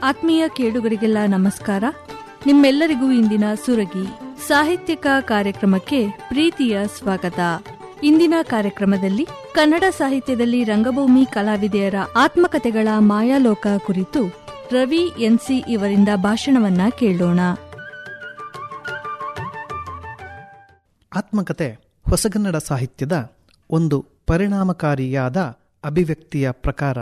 ಆತ್ಮೀಯ ಕೇಳುಗರಿಗೆಲ್ಲ ನಮಸ್ಕಾರ ನಿಮ್ಮೆಲ್ಲರಿಗೂ ಇಂದಿನ ಸುರಗಿ ಸಾಹಿತ್ಯಿಕ ಕಾರ್ಯಕ್ರಮಕ್ಕೆ ಪ್ರೀತಿಯ ಸ್ವಾಗತ ಇಂದಿನ ಕಾರ್ಯಕ್ರಮದಲ್ಲಿ ಕನ್ನಡ ಸಾಹಿತ್ಯದಲ್ಲಿ ರಂಗಭೂಮಿ ಕಲಾವಿದೆಯರ ಆತ್ಮಕಥೆಗಳ ಮಾಯಾಲೋಕ ಕುರಿತು ರವಿ ಎನ್ಸಿ ಇವರಿಂದ ಭಾಷಣವನ್ನ ಕೇಳೋಣ ಆತ್ಮಕತೆ ಹೊಸಗನ್ನಡ ಸಾಹಿತ್ಯದ ಒಂದು ಪರಿಣಾಮಕಾರಿಯಾದ ಅಭಿವ್ಯಕ್ತಿಯ ಪ್ರಕಾರ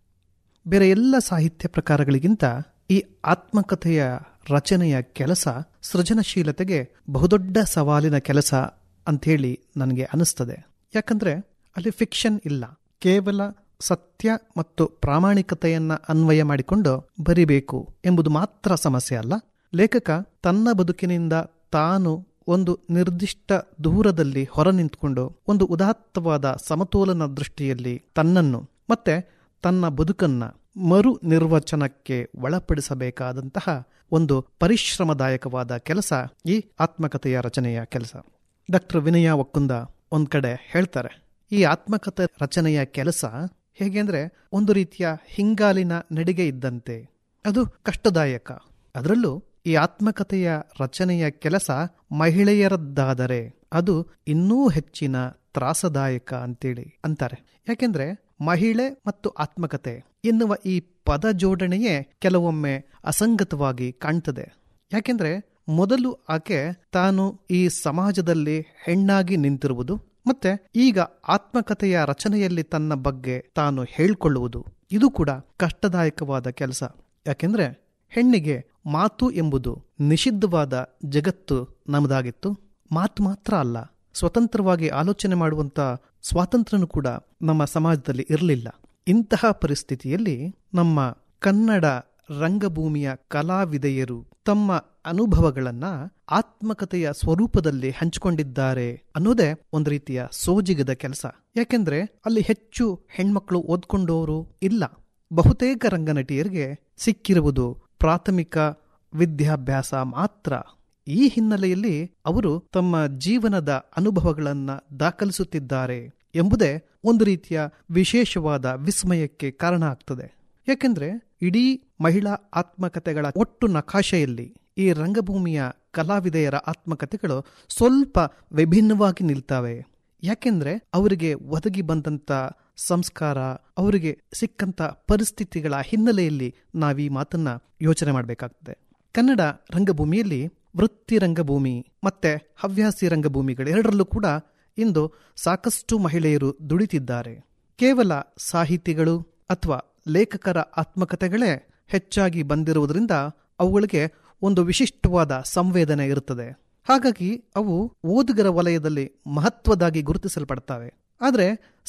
ಬೇರೆ ಎಲ್ಲ ಸಾಹಿತ್ಯ ಪ್ರಕಾರಗಳಿಗಿಂತ ಈ ಆತ್ಮಕಥೆಯ ರಚನೆಯ ಕೆಲಸ ಸೃಜನಶೀಲತೆಗೆ ಬಹುದೊಡ್ಡ ಸವಾಲಿನ ಕೆಲಸ ಅಂಥೇಳಿ ನನಗೆ ಅನಿಸ್ತದೆ ಯಾಕಂದ್ರೆ ಅಲ್ಲಿ ಫಿಕ್ಷನ್ ಇಲ್ಲ ಕೇವಲ ಸತ್ಯ ಮತ್ತು ಪ್ರಾಮಾಣಿಕತೆಯನ್ನ ಅನ್ವಯ ಮಾಡಿಕೊಂಡು ಬರಿಬೇಕು ಎಂಬುದು ಮಾತ್ರ ಸಮಸ್ಯೆ ಅಲ್ಲ ಲೇಖಕ ತನ್ನ ಬದುಕಿನಿಂದ ತಾನು ಒಂದು ನಿರ್ದಿಷ್ಟ ದೂರದಲ್ಲಿ ಹೊರ ನಿಂತ್ಕೊಂಡು ಒಂದು ಉದಾತ್ತವಾದ ಸಮತೋಲನ ದೃಷ್ಟಿಯಲ್ಲಿ ತನ್ನನ್ನು ಮತ್ತೆ ತನ್ನ ಬದುಕನ್ನ ಮರು ನಿರ್ವಚನಕ್ಕೆ ಒಳಪಡಿಸಬೇಕಾದಂತಹ ಒಂದು ಪರಿಶ್ರಮದಾಯಕವಾದ ಕೆಲಸ ಈ ಆತ್ಮಕಥೆಯ ರಚನೆಯ ಕೆಲಸ ಡಾಕ್ಟರ್ ವಿನಯ ಒಕ್ಕುಂದ ಒಂದ್ ಕಡೆ ಹೇಳ್ತಾರೆ ಈ ಆತ್ಮಕಥೆ ರಚನೆಯ ಕೆಲಸ ಹೇಗೆ ಅಂದ್ರೆ ಒಂದು ರೀತಿಯ ಹಿಂಗಾಲಿನ ನಡಿಗೆ ಇದ್ದಂತೆ ಅದು ಕಷ್ಟದಾಯಕ ಅದರಲ್ಲೂ ಈ ಆತ್ಮಕಥೆಯ ರಚನೆಯ ಕೆಲಸ ಮಹಿಳೆಯರದ್ದಾದರೆ ಅದು ಇನ್ನೂ ಹೆಚ್ಚಿನ ತ್ರಾಸದಾಯಕ ಅಂತೇಳಿ ಅಂತಾರೆ ಯಾಕೆಂದ್ರೆ ಮಹಿಳೆ ಮತ್ತು ಆತ್ಮಕತೆ ಎನ್ನುವ ಈ ಪದ ಜೋಡಣೆಯೇ ಕೆಲವೊಮ್ಮೆ ಅಸಂಗತವಾಗಿ ಕಾಣ್ತದೆ ಯಾಕೆಂದ್ರೆ ಮೊದಲು ಆಕೆ ತಾನು ಈ ಸಮಾಜದಲ್ಲಿ ಹೆಣ್ಣಾಗಿ ನಿಂತಿರುವುದು ಮತ್ತೆ ಈಗ ಆತ್ಮಕಥೆಯ ರಚನೆಯಲ್ಲಿ ತನ್ನ ಬಗ್ಗೆ ತಾನು ಹೇಳ್ಕೊಳ್ಳುವುದು ಇದು ಕೂಡ ಕಷ್ಟದಾಯಕವಾದ ಕೆಲಸ ಯಾಕೆಂದ್ರೆ ಹೆಣ್ಣಿಗೆ ಮಾತು ಎಂಬುದು ನಿಷಿದ್ಧವಾದ ಜಗತ್ತು ನಮ್ಮದಾಗಿತ್ತು ಮಾತು ಮಾತ್ರ ಅಲ್ಲ ಸ್ವತಂತ್ರವಾಗಿ ಆಲೋಚನೆ ಮಾಡುವಂತ ಸ್ವಾತಂತ್ರ್ಯನೂ ಕೂಡ ನಮ್ಮ ಸಮಾಜದಲ್ಲಿ ಇರಲಿಲ್ಲ ಇಂತಹ ಪರಿಸ್ಥಿತಿಯಲ್ಲಿ ನಮ್ಮ ಕನ್ನಡ ರಂಗಭೂಮಿಯ ಕಲಾವಿದೆಯರು ತಮ್ಮ ಅನುಭವಗಳನ್ನ ಆತ್ಮಕಥೆಯ ಸ್ವರೂಪದಲ್ಲಿ ಹಂಚಿಕೊಂಡಿದ್ದಾರೆ ಅನ್ನೋದೇ ಒಂದು ರೀತಿಯ ಸೋಜಿಗದ ಕೆಲಸ ಯಾಕೆಂದ್ರೆ ಅಲ್ಲಿ ಹೆಚ್ಚು ಹೆಣ್ಮಕ್ಳು ಓದ್ಕೊಂಡವರು ಇಲ್ಲ ಬಹುತೇಕ ರಂಗನಟಿಯರಿಗೆ ಸಿಕ್ಕಿರುವುದು ಪ್ರಾಥಮಿಕ ವಿದ್ಯಾಭ್ಯಾಸ ಮಾತ್ರ ಈ ಹಿನ್ನೆಲೆಯಲ್ಲಿ ಅವರು ತಮ್ಮ ಜೀವನದ ಅನುಭವಗಳನ್ನ ದಾಖಲಿಸುತ್ತಿದ್ದಾರೆ ಎಂಬುದೇ ಒಂದು ರೀತಿಯ ವಿಶೇಷವಾದ ವಿಸ್ಮಯಕ್ಕೆ ಕಾರಣ ಆಗ್ತದೆ ಯಾಕೆಂದ್ರೆ ಇಡೀ ಮಹಿಳಾ ಆತ್ಮಕಥೆಗಳ ಒಟ್ಟು ನಕಾಶೆಯಲ್ಲಿ ಈ ರಂಗಭೂಮಿಯ ಕಲಾವಿದೆಯರ ಆತ್ಮಕಥೆಗಳು ಸ್ವಲ್ಪ ವಿಭಿನ್ನವಾಗಿ ನಿಲ್ತವೆ ಯಾಕೆಂದ್ರೆ ಅವರಿಗೆ ಒದಗಿ ಬಂದಂತ ಸಂಸ್ಕಾರ ಅವರಿಗೆ ಸಿಕ್ಕಂತ ಪರಿಸ್ಥಿತಿಗಳ ಹಿನ್ನೆಲೆಯಲ್ಲಿ ನಾವೀ ಮಾತನ್ನ ಯೋಚನೆ ಮಾಡಬೇಕಾಗ್ತದೆ ಕನ್ನಡ ರಂಗಭೂಮಿಯಲ್ಲಿ ವೃತ್ತಿ ರಂಗಭೂಮಿ ಮತ್ತೆ ಹವ್ಯಾಸಿ ರಂಗಭೂಮಿಗಳೆರಡರಲ್ಲೂ ಕೂಡ ಇಂದು ಸಾಕಷ್ಟು ಮಹಿಳೆಯರು ದುಡಿತಿದ್ದಾರೆ ಕೇವಲ ಸಾಹಿತಿಗಳು ಅಥವಾ ಲೇಖಕರ ಆತ್ಮಕಥೆಗಳೇ ಹೆಚ್ಚಾಗಿ ಬಂದಿರುವುದರಿಂದ ಅವುಗಳಿಗೆ ಒಂದು ವಿಶಿಷ್ಟವಾದ ಸಂವೇದನೆ ಇರುತ್ತದೆ ಹಾಗಾಗಿ ಅವು ಓದುಗರ ವಲಯದಲ್ಲಿ ಮಹತ್ವದಾಗಿ ಗುರುತಿಸಲ್ಪಡ್ತವೆ ಆದರೆ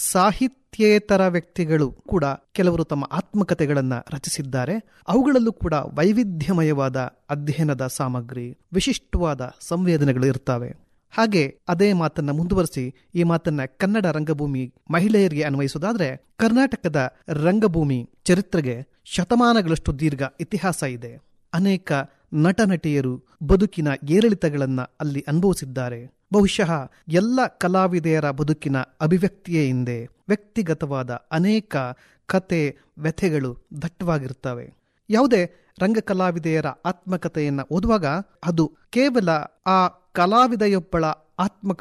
ಸಾಹಿತ್ಯೇತರ ವ್ಯಕ್ತಿಗಳು ಕೂಡ ಕೆಲವರು ತಮ್ಮ ಆತ್ಮಕಥೆಗಳನ್ನ ರಚಿಸಿದ್ದಾರೆ ಅವುಗಳಲ್ಲೂ ಕೂಡ ವೈವಿಧ್ಯಮಯವಾದ ಅಧ್ಯಯನದ ಸಾಮಗ್ರಿ ವಿಶಿಷ್ಟವಾದ ಸಂವೇದನೆಗಳು ಇರ್ತವೆ ಹಾಗೆ ಅದೇ ಮಾತನ್ನ ಮುಂದುವರಿಸಿ ಈ ಮಾತನ್ನ ಕನ್ನಡ ರಂಗಭೂಮಿ ಮಹಿಳೆಯರಿಗೆ ಅನ್ವಯಿಸೋದಾದ್ರೆ ಕರ್ನಾಟಕದ ರಂಗಭೂಮಿ ಚರಿತ್ರೆಗೆ ಶತಮಾನಗಳಷ್ಟು ದೀರ್ಘ ಇತಿಹಾಸ ಇದೆ ಅನೇಕ ನಟ ನಟಿಯರು ಬದುಕಿನ ಏರಿಳಿತಗಳನ್ನ ಅಲ್ಲಿ ಅನುಭವಿಸಿದ್ದಾರೆ ಬಹುಶಃ ಎಲ್ಲ ಕಲಾವಿದೆಯರ ಬದುಕಿನ ಅಭಿವ್ಯಕ್ತಿಯೇ ಹಿಂದೆ ವ್ಯಕ್ತಿಗತವಾದ ಅನೇಕ ಕತೆ ವ್ಯಥೆಗಳು ದಟ್ಟವಾಗಿರ್ತವೆ ಯಾವುದೇ ರಂಗ ಕಲಾವಿದೆಯರ ಆತ್ಮಕಥೆಯನ್ನ ಓದುವಾಗ ಅದು ಕೇವಲ ಆ ಕಲಾವಿದೆಯೊಬ್ಬಳ ಆತ್ಮ